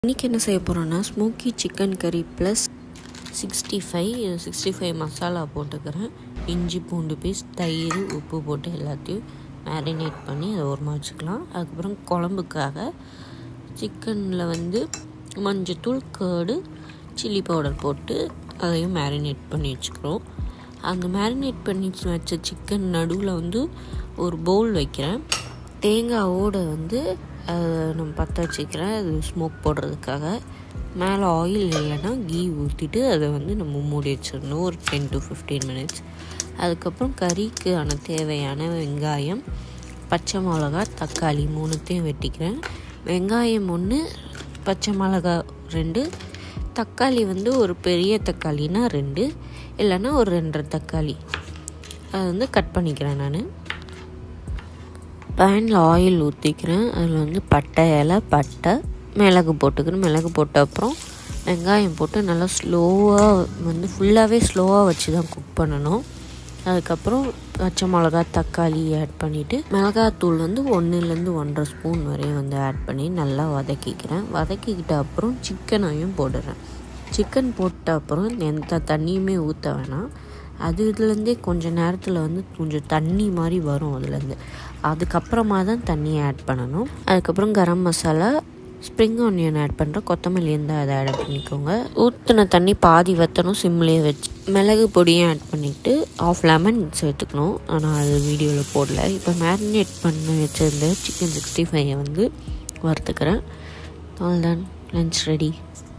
இன்றைக்கி என்ன செய்ய போகிறோன்னா ஸ்மோக்கி சிக்கன் கறி plus sixty five sixty five masala போட்டுக்கிறேன் இஞ்சி பூண்டு பீஸ் தயிர் உப்பு போட்டு எல்லாத்தையும் மேரினேட் பண்ணி அதை ஓரமாக வச்சுக்கலாம் அதுக்கப்புறம் குழம்புக்காக சிக்கனில் வந்து மஞ்சத்தூள் கேர்டு சில்லி பவுடர் போட்டு அதையும் மேரினேட் பண்ணி வச்சுக்கிறோம் அந்த மேரினேட் பண்ணி வச்ச சிக்கன் நடுவில் வந்து ஒரு பவுல் வைக்கிறேன் தேங்காவோடு வந்து அதை நம்ம பற்ற வச்சுக்கிறேன் அது ஸ்மோக் போடுறதுக்காக மேலே ஆயில் இல்லைன்னா கீ ஊற்றிட்டு அதை வந்து நம்ம மூடி வச்சிடணும் ஒரு டென் டு ஃபிஃப்டீன் மினிட்ஸ் அதுக்கப்புறம் கறிக்கான தேவையான வெங்காயம் பச்சை மிளகா தக்காளி மூணுத்தையும் வெட்டிக்கிறேன் வெங்காயம் ஒன்று பச்சை மிளகா ரெண்டு தக்காளி வந்து ஒரு பெரிய தக்காளினா ரெண்டு இல்லைன்னா ஒரு ரெண்டரை தக்காளி அதை வந்து கட் பண்ணிக்கிறேன் நான் பேனில் ஆயில் ஊற்றிக்கிறேன் அதில் வந்து பட்டை இலை பட்டை மிளகு போட்டுக்கிறேன் மிளகு போட்ட அப்புறம் வெங்காயம் போட்டு நல்லா ஸ்லோவாக வந்து ஃபுல்லாகவே ஸ்லோவாக வச்சு தான் குக் பண்ணணும் அதுக்கப்புறம் பச்சை மிளகா தக்காளி ஆட் பண்ணிவிட்டு மிளகாத்தூள் வந்து ஒன்றுலேருந்து ஒன்றரை ஸ்பூன் வரையும் வந்து ஆட் பண்ணி நல்லா வதக்கிக்கிறேன் வதக்கிக்கிட்ட அப்புறம் சிக்கனையும் போடுறேன் சிக்கன் போட்ட அப்புறம் எந்த தண்ணியுமே ஊற்ற வேணாம் அது இதுலேருந்தே கொஞ்சம் நேரத்தில் வந்து கொஞ்சம் தண்ணி மாதிரி வரும் அதுலேருந்து அதுக்கப்புறமா தான் தண்ணியை ஆட் பண்ணணும் அதுக்கப்புறம் garam masala spring onion add பண்ணுறோம் கொத்தமல்லி இருந்தால் அதை ஆட் பண்ணிக்கோங்க ஊற்றின தண்ணி பாதி வற்றணும் சிம்லேயே வச்சு மிளகு பொடியும் ஆட் பண்ணிவிட்டு ஆஃப் லெமன் சேர்த்துக்கணும் ஆனால் அது வீடியோவில் போடல இப்போ மேரினேட் பண்ணி வச்சுருந்த சிக்கன் சிக்ஸ்டி ஃபைவை வந்து வறுத்துக்கிறேன் ஆல் டன் லன்ச் ரெடி